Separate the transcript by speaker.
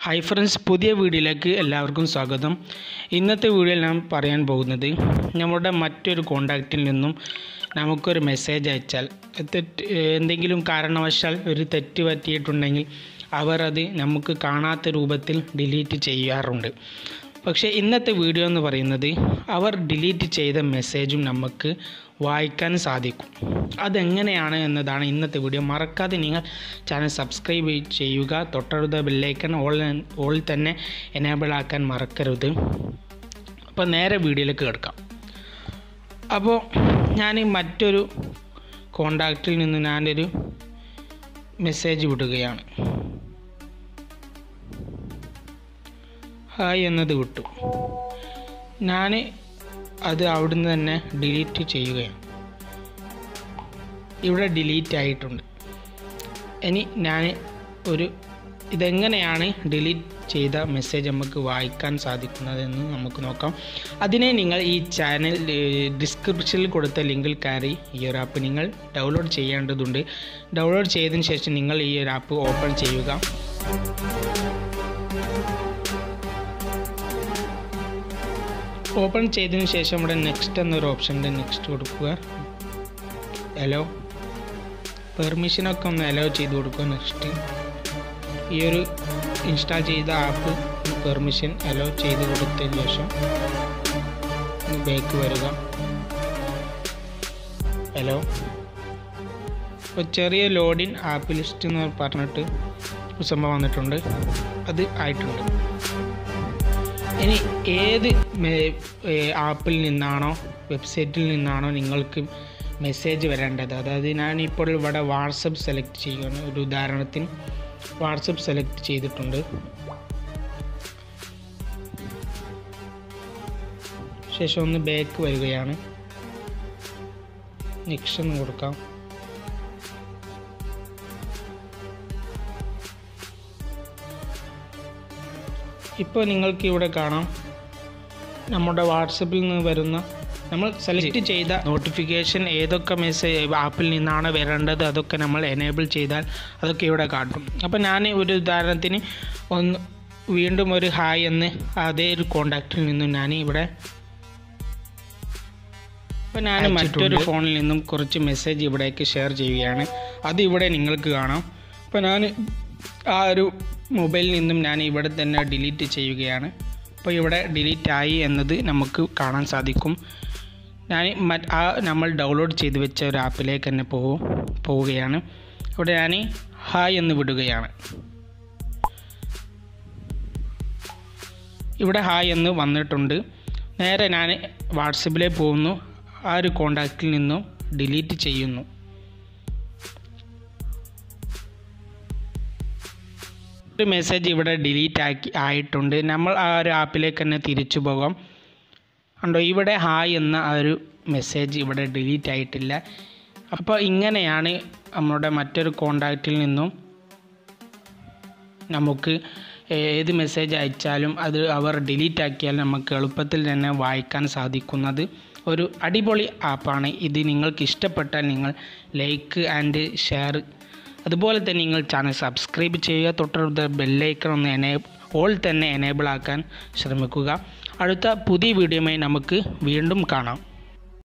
Speaker 1: hi friends പുതിയ വീഡിയോയിലേക്ക് എല്ലാവർക്കും സ്വാഗതം ഇന്നത്തെ വീഡിയോയിൽ ഞാൻ പറയാൻ പോകുന്നത് നമ്മുടെ മറ്റൊരു കോണ്ടാക്റ്റിൽ നിന്നും നമുക്കൊരു മെസ്സേജ് അയച്ചാൽ തെറ്റ് എന്തെങ്കിലും കാരണവശാൽ ഒരു തെറ്റ് പറ്റിയിട്ടുണ്ടെങ്കിൽ അവർ അത് നമുക്ക് കാണാത്ത രൂപത്തിൽ ഡിലീറ്റ് ചെയ്യാറുണ്ട് പക്ഷേ ഇന്നത്തെ വീഡിയോ എന്ന് പറയുന്നത് അവർ ഡിലീറ്റ് ചെയ്ത മെസ്സേജും നമുക്ക് വായിക്കാൻ സാധിക്കും അതെങ്ങനെയാണ് എന്നതാണ് ഇന്നത്തെ വീഡിയോ മറക്കാതെ നിങ്ങൾ ചാനൽ സബ്സ്ക്രൈബ് ചെയ്യുക തൊട്ടടുത്ത ബെല്ലൈക്കൺ ഓൾ ഓൾ തന്നെ എനേബിൾ ആക്കാൻ മറക്കരുത് അപ്പോൾ നേരെ വീഡിയോയിലേക്ക് കിടക്കാം അപ്പോൾ ഞാൻ മറ്റൊരു കോണ്ടാക്റ്റിൽ നിന്ന് ഞാനൊരു മെസ്സേജ് വിടുകയാണ് ഹായ് എന്നത് വിട്ടു ഞാൻ അത് അവിടുന്ന് തന്നെ ഡിലീറ്റ് ചെയ്യുകയാണ് ഇവിടെ ഡിലീറ്റ് ആയിട്ടുണ്ട് ഇനി ഞാൻ ഒരു ഇതെങ്ങനെയാണ് ഡിലീറ്റ് ചെയ്ത മെസ്സേജ് നമുക്ക് വായിക്കാൻ സാധിക്കുന്നതെന്ന് നമുക്ക് നോക്കാം അതിനെ നിങ്ങൾ ഈ ചാനൽ ഡിസ്ക്രിപ്ഷനിൽ കൊടുത്ത ലിങ്കിൽ കയറി ഈ ഒരു ആപ്പ് നിങ്ങൾ ഡൗൺലോഡ് ചെയ്യേണ്ടതുണ്ട് ഡൗൺലോഡ് ചെയ്തതിന് ശേഷം നിങ്ങൾ ഈ ഒരു ആപ്പ് ഓപ്പൺ ചെയ്യുക ഓപ്പൺ ചെയ്തതിന് ശേഷം ഇവിടെ നെക്സ്റ്റ് എന്നൊരു ഓപ്ഷൻ്റെ നെക്സ്റ്റ് കൊടുക്കുക അലോ പെർമിഷനൊക്കെ ഒന്ന് അലോ ചെയ്ത് കൊടുക്കുക നെക്സ്റ്റ് ഈ ഒരു ഇൻസ്റ്റാൾ ചെയ്ത ആപ്പ് പെർമിഷൻ അലോ ചെയ്ത് കൊടുത്തതിന് ശേഷം ബാക്ക് വരിക ഹലോ ഇപ്പോൾ ചെറിയ ലോഡിൻ ആപ്പ് ലിസ്റ്റ് എന്ന് പറഞ്ഞിട്ട് ഒരു സംഭവം വന്നിട്ടുണ്ട് അത് ആയിട്ടുണ്ട് ഇനി ഏത് ആപ്പിൽ നിന്നാണോ വെബ്സൈറ്റിൽ നിന്നാണോ നിങ്ങൾക്ക് മെസ്സേജ് വരേണ്ടത് അതായത് ഞാനിപ്പോൾ ഇവിടെ വാട്സപ്പ് സെലക്ട് ചെയ്യുകയാണ് ഒരു ഉദാഹരണത്തിന് വാട്സപ്പ് സെലക്ട് ചെയ്തിട്ടുണ്ട് ശേഷം ഒന്ന് ബാക്ക് വരികയാണ് നെക്സ്റ്റ് ഒന്ന് കൊടുക്കാം ഇപ്പോൾ നിങ്ങൾക്ക് ഇവിടെ കാണാം നമ്മുടെ വാട്സപ്പിൽ നിന്ന് വരുന്ന നമ്മൾ സെലക്ട് ചെയ്ത നോട്ടിഫിക്കേഷൻ ഏതൊക്കെ മെസ്സേജ് ആപ്പിൽ നിന്നാണ് വരേണ്ടത് അതൊക്കെ നമ്മൾ എനേബിൾ ചെയ്താൽ അതൊക്കെ ഇവിടെ കാട്ടും അപ്പോൾ ഞാൻ ഒരു ഉദാഹരണത്തിന് ഒന്ന് വീണ്ടും ഒരു ഹായ് എന്ന് അതേ ഒരു കോണ്ടാക്റ്റിൽ നിന്നും ഞാൻ ഇവിടെ അപ്പോൾ ഞാൻ മറ്റൊരു ഫോണിൽ നിന്നും കുറച്ച് മെസ്സേജ് ഇവിടേക്ക് ഷെയർ ചെയ്യുകയാണ് അത് ഇവിടെ നിങ്ങൾക്ക് കാണാം അപ്പോൾ ഞാൻ ആ ഒരു മൊബൈലിൽ നിന്നും ഞാൻ ഇവിടെ തന്നെ ഡിലീറ്റ് ചെയ്യുകയാണ് അപ്പോൾ ഇവിടെ ഡിലീറ്റ് ആയി എന്നത് നമുക്ക് കാണാൻ സാധിക്കും ഞാൻ മറ്റ് ആ നമ്മൾ ഡൗൺലോഡ് ചെയ്ത് വെച്ച ഒരു ആപ്പിലേക്ക് തന്നെ പോകും പോവുകയാണ് ഇവിടെ ഞാൻ ഹായ് എന്ന് വിടുകയാണ് ഇവിടെ ഹായ് എന്ന് വന്നിട്ടുണ്ട് നേരെ ഞാൻ വാട്സപ്പിലേക്ക് പോകുന്നു ആ ഒരു കോണ്ടാക്റ്റിൽ നിന്നും ഡിലീറ്റ് ചെയ്യുന്നു ഒരു മെസ്സേജ് ഇവിടെ ഡിലീറ്റ് ആക്കി ആയിട്ടുണ്ട് നമ്മൾ ആ ഒരു ആപ്പിലേക്ക് തന്നെ തിരിച്ചു പോകാം ഉണ്ടോ ഇവിടെ ഹായ് എന്ന ആ ഒരു മെസ്സേജ് ഇവിടെ ഡിലീറ്റ് ആയിട്ടില്ല അപ്പോൾ ഇങ്ങനെയാണ് നമ്മുടെ മറ്റൊരു കോണ്ടാക്റ്റിൽ നിന്നും നമുക്ക് ഏത് മെസ്സേജ് അയച്ചാലും അത് അവർ ഡിലീറ്റ് ആക്കിയാൽ നമുക്ക് എളുപ്പത്തിൽ തന്നെ വായിക്കാൻ സാധിക്കുന്നത് ഒരു അടിപൊളി ആപ്പാണ് ഇത് നിങ്ങൾക്ക് ഇഷ്ടപ്പെട്ടാൽ നിങ്ങൾ ലൈക്ക് ആൻഡ് ഷെയർ അതുപോലെ തന്നെ നിങ്ങൾ ചാനൽ സബ്സ്ക്രൈബ് ചെയ്യുക തൊട്ടടുത്ത ബെല്ലൈക്കൺ ഒന്ന് എനേ ഓൾ തന്നെ എനേബിൾ ആക്കാൻ ശ്രമിക്കുക അടുത്ത പുതിയ വീഡിയോയുമായി നമുക്ക് വീണ്ടും കാണാം